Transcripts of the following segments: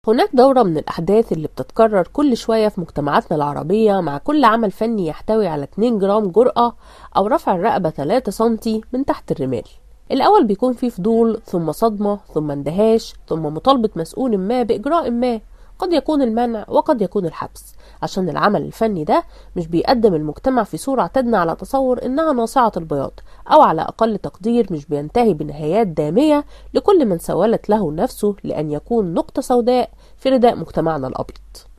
هناك دورة من الأحداث اللي بتتكرر كل شوية في مجتمعاتنا العربية مع كل عمل فني يحتوي على 2 جرام جرأة أو رفع الرقبة 3 سنتي من تحت الرمال الأول بيكون فيه فضول ثم صدمة ثم اندهاش ثم مطالبة مسؤول ما بإجراء ما قد يكون المنع وقد يكون الحبس عشان العمل الفني ده مش بيقدم المجتمع في صورة اعتدنا على تصور إنها ناصعة البياض أو على أقل تقدير مش بينتهي بنهايات دامية لكل من سولت له نفسه لأن يكون نقطة سوداء في رداء مجتمعنا الأبيض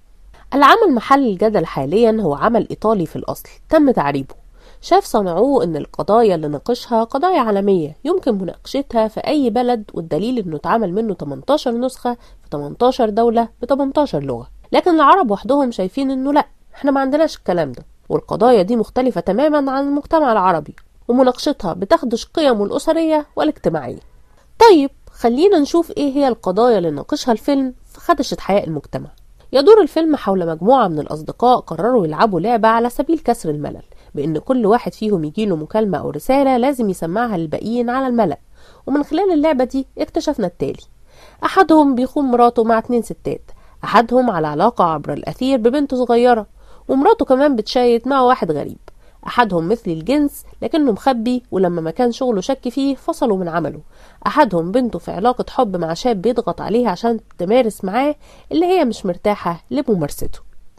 العمل محل الجدل حاليا هو عمل إيطالي في الأصل تم تعريبه شاف صنعوه ان القضايا اللي ناقشها قضايا عالمية يمكن مناقشتها في اي بلد والدليل انه اتعمل منه 18 نسخة في 18 دولة ب 18 لغة لكن العرب وحدهم شايفين انه لا احنا ما عندناش الكلام ده والقضايا دي مختلفة تماما عن المجتمع العربي ومناقشتها بتخدش قيمه الأسرية والاجتماعية طيب خلينا نشوف ايه هي القضايا اللي ناقشها الفيلم فخدشت حياة المجتمع يدور الفيلم حول مجموعة من الأصدقاء قرروا يلعبوا لعبة على سبيل كسر الملل بإن كل واحد فيهم يجيله مكالمة أو رسالة لازم يسمعها للباقيين على الملأ ومن خلال اللعبة دي اكتشفنا التالي أحدهم بيخون مراته مع اتنين ستات أحدهم على علاقة عبر الأثير ببنت صغيرة ومراته كمان بتشايت مع واحد غريب أحدهم مثل الجنس لكنه مخبي ولما ما كان شغله شك فيه فصلوا من عمله أحدهم بنته في علاقة حب مع شاب بيضغط عليها عشان تمارس معاه اللي هي مش مرتاحة لممارسته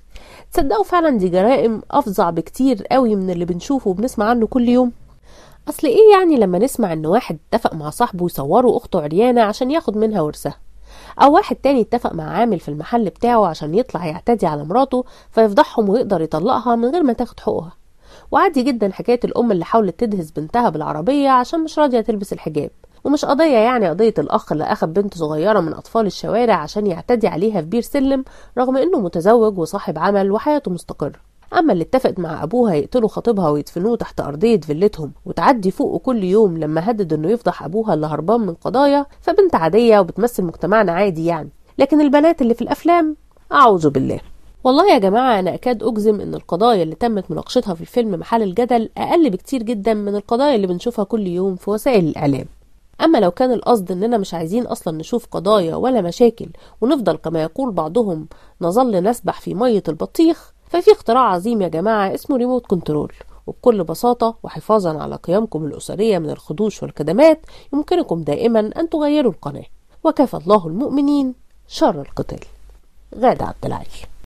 تصدقوا فعلا دي جرائم أفظع بكتير قوي من اللي بنشوفه وبنسمع عنه كل يوم أصل إيه يعني لما نسمع إن واحد اتفق مع صاحبه يصوروا أخته عريانة عشان ياخد منها ورثها أو واحد تاني اتفق مع عامل في المحل بتاعه عشان يطلع يعتدي على مراته فيفضحهم ويقدر يطلقها من غير ما تاخد حقوقها وعادي جدا حكاية الأم اللي حاولت تدهس بنتها بالعربية عشان مش راضية تلبس الحجاب ومش قضية يعني قضية الأخ اللي أخد بنت صغيرة من أطفال الشوارع عشان يعتدي عليها في بير سلم رغم إنه متزوج وصاحب عمل وحياته مستقرة أما اللي اتفقت مع أبوها يقتلوا خطيبها ويدفنوه تحت أرضية فيلتهم وتعدي فوقه كل يوم لما هدد إنه يفضح أبوها اللي هربان من قضايا فبنت عادية وبتمثل مجتمعنا عادي يعني لكن البنات اللي في الأفلام أعوذ بالله والله يا جماعة أنا أكاد أجزم إن القضايا اللي تمت مناقشتها في الفيلم محل الجدل أقل بكتير جدا من القضايا اللي بنشوفها كل يوم في وسائل الإعلام أما لو كان القصد إننا مش عايزين أصلا نشوف قضايا ولا مشاكل ونفضل كما يقول بعضهم نظل نسبح في مية البطيخ ففي اختراع عظيم يا جماعة اسمه ريموت كنترول وبكل بساطة وحفاظا على قيمكم الأسرية من الخدوش والكدمات يمكنكم دائما أن تغيروا القناة وكفى الله المؤمنين شر القتال غادة عبد العال